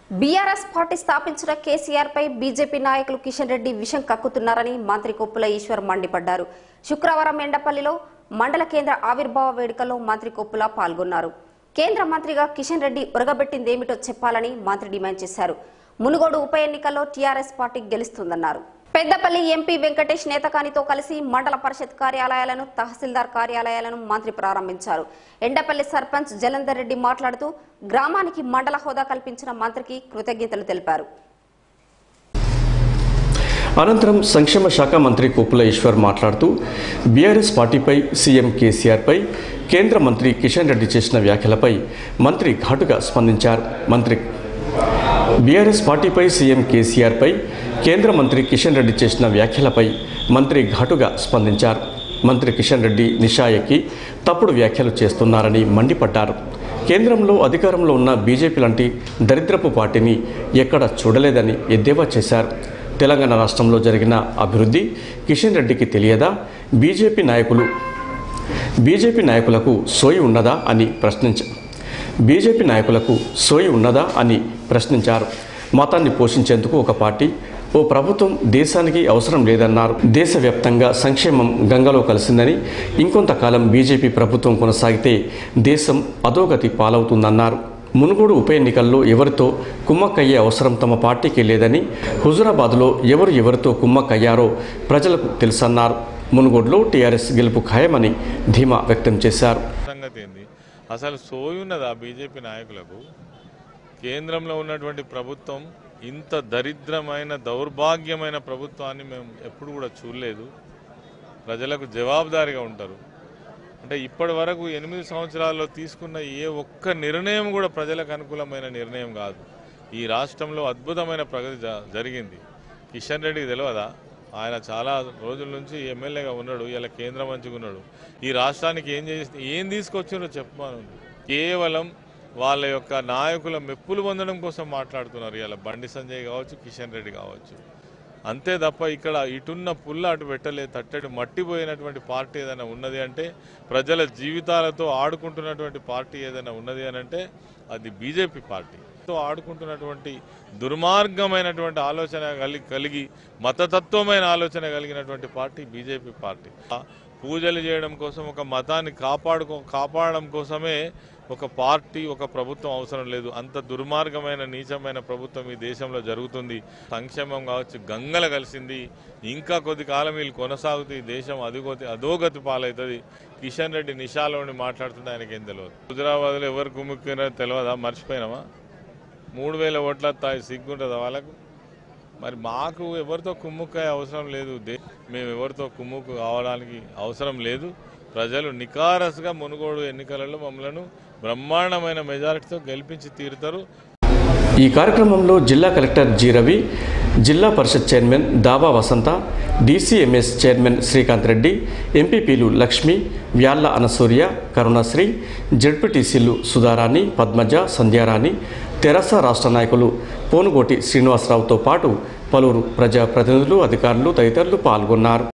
BRS party స్థాపించిన కేసీఆర్ పై BJP నాయకులు కిషన్ రెడ్డి విషం కక్కుతున్నారని మంత్రి కొప్పుల ఈశ్వర్ మండిపడ్డారు శుక్రవారం ఎండపల్లిలో మండల కేంద్ర ఆవిర్భావ వేడుకలో మంత్రి కొప్పుల పాల్గొన్నారు కేంద్ర మంత్రిగా కిషన్ రెడ్డి ఉరగబెట్టిందేమిటో చెప్పాలని మంత్రి డిమాండ్ చేశారు మునుగోడు ఉప ఎన్నికల్లో టీఆర్ఎస్ పార్టీ గెలుస్తుందన్నారు పెద్దపల్లి ఎంపీ వెంకటేష్ నేతకానితో కలిసి మండల పరిషత్ కార్యాలయాలను తహసీల్దార్ కార్యాలయాలను మంత్రి ప్రారంభించారు ఎండపల్లి సర్పంచ్ జలంధర్ రెడ్డి మాట్లాడుతూ గ్రామానికి మండల హోదా కల్పించిన మంత్రికి కృతజ్ఞతలు తెలిపారు అనంతరం సంక్షేమ శాఖ మంత్రి కొప్పుల ఈశ్వర్ మాట్లాడుతూ బీఆర్ఎస్ పార్టీపై సీఎం కేసీఆర్పై కేంద్ర మంత్రి కిషన్ రెడ్డి చేసిన వ్యాఖ్యలపై మంత్రి ఘాటుగా స్పందించారు మంత్రి బీఆర్ఎస్ పార్టీపై సీఎం కేసీఆర్పై కేంద్ర మంత్రి కిషన్ రెడ్డి చేసిన వ్యాఖ్యలపై మంత్రి ఘాటుగా స్పందించారు మంత్రి కిషన్ రెడ్డి నిషాయకి తప్పుడు వ్యాఖ్యలు చేస్తున్నారని మండిపడ్డారు కేంద్రంలో అధికారంలో ఉన్న బీజేపీ లాంటి దరిద్రపు పార్టీని ఎక్కడ చూడలేదని ఎద్దేవా చేశారు తెలంగాణ రాష్ట్రంలో జరిగిన అభివృద్ధి కిషన్ రెడ్డికి తెలియదా బీజేపీ నాయకులు బీజేపీ నాయకులకు సోయి ఉన్నదా అని ప్రశ్నించ బీజేపీ నాయకులకు సోయి ఉన్నదా అని ప్రశ్నించారు మతాన్ని పోషించేందుకు ఒక పార్టీ ఓ ప్రభుత్వం దేశానికి అవసరం లేదన్నారు దేశవ్యాప్తంగా సంక్షేమం గంగలో కలిసిందని ఇంకొంతకాలం బీజేపీ ప్రభుత్వం కొనసాగితే దేశం అధోగతి పాలవుతుందన్నారు మునుగోడు ఉప ఎన్నికల్లో ఎవరితో కుమ్మక్కయ్యే అవసరం తమ పార్టీకి లేదని హుజురాబాద్లో ఎవరు ఎవరితో కుమ్మక్కయ్యారో ప్రజలకు తెలుసన్నారు మునుగోడులో టీఆర్ఎస్ గెలుపు ఖాయమని ధీమా వ్యక్తం చేశారు సంగతి ఏంది అసలు సోయి ఉన్నదా బీజేపీ నాయకులకు కేంద్రంలో ఉన్నటువంటి ప్రభుత్వం ఇంత దరిద్రమైన దౌర్భాగ్యమైన ప్రభుత్వాన్ని మేము ఎప్పుడు కూడా చూడలేదు ప్రజలకు జవాబుదారీగా ఉంటారు అంటే ఇప్పటి వరకు ఎనిమిది సంవత్సరాల్లో తీసుకున్న ఏ ఒక్క నిర్ణయం కూడా ప్రజలకు అనుకూలమైన నిర్ణయం కాదు ఈ రాష్ట్రంలో అద్భుతమైన ప్రగతి జ- జరిగింది కిషన్ రెడ్డికి తెలియదా ఆయన చాలా రోజుల నుంచి ఎమ్మెల్యేగా ఉన్నాడు ఇలా కేంద్ర మంత్రిగా ఉన్నాడు ఈ రాష్ట్రానికి ఏం చేసి ఏం తీసుకొచ్చిందో చెప్పమను కేవలం వాళ్ళ యొక్క నాయకుల మెప్పులు పొందడం కోసం మాట్లాడుతున్నారు ఇలా బండి సంజయ్ కావచ్చు కిషన్ రెడ్డి కావచ్చు అంతే తప్ప ఇక్కడ ఇటున్న పుల్ల అటు పెట్టలే తట్టడి మట్టిపోయినటువంటి పార్టీ ఏదైనా ఉన్నది అంటే ప్రజల జీవితాలతో ఆడుకుంటున్నటువంటి పార్టీ ఏదైనా ఉన్నది అని అంటే అది బీజేపీ పార్టీ తో ఆడుకుంటున్నటువంటి దుర్మార్గమైనటువంటి ఆలోచన కలిగి కలిగి మతతత్వమైన ఆలోచన కలిగినటువంటి పార్టీ బీజేపీ పార్టీ ఆ పూజలు చేయడం కోసం ఒక మతాన్ని కాపాడుకో కాపాడడం కోసమే ఒక పార్టీ ఒక ప్రభుత్వం అవసరం లేదు అంత దుర్మార్గమైన నీచమైన ప్రభుత్వం ఈ దేశంలో జరుగుతుంది సంక్షేమం కావచ్చు గంగల కలిసింది ఇంకా కొద్ది కాలం వీళ్ళు కొనసాగుతూ ఈ దేశం అధోగతి అధోగతి పాలవుతుంది కిషన్ రెడ్డి నిషాలోని మాట్లాడుతుంటే ఆయనకేం తెలియదు హుజరాబాద్లో ఎవరు కుమ్ముకున్నారో తెలియదా మర్చిపోయినామా మూడు వేల ఓట్ల తాయి సిగ్గుంటుందా వాళ్ళకు మరి మాకు ఎవరితో కుమ్ముక్కే అవసరం లేదు దే- మేము ఎవరితో కుమ్ముకు కావడానికి అవసరం లేదు ప్రజలు నికారస్గా మునుగోడు ఎన్నికలలో మమ్మలను బ్రహ్మాండమైన మెజారిటీతో గెలిపించి తీరుతారు ఈ కార్యక్రమంలో జిల్లా collector G Ravi zilla parishad chairman Daba Vasantha DCMS chairman Srikanth Reddy ఎంపీపీలు లక్ష్మి వ్యాళ్ల అనసూర్య కరుణశ్రీ జడ్పీటీసీలు సుధారాణి పద్మజ సంధ్యారాణి తెరస రాష్ట్ర నాయకులు పోనుగోటి శ్రీనివాసరావుతో పాటు పలువురు ప్రజాప్రతినిధులు అధికారులు తదితరులు పాల్గొన్నారు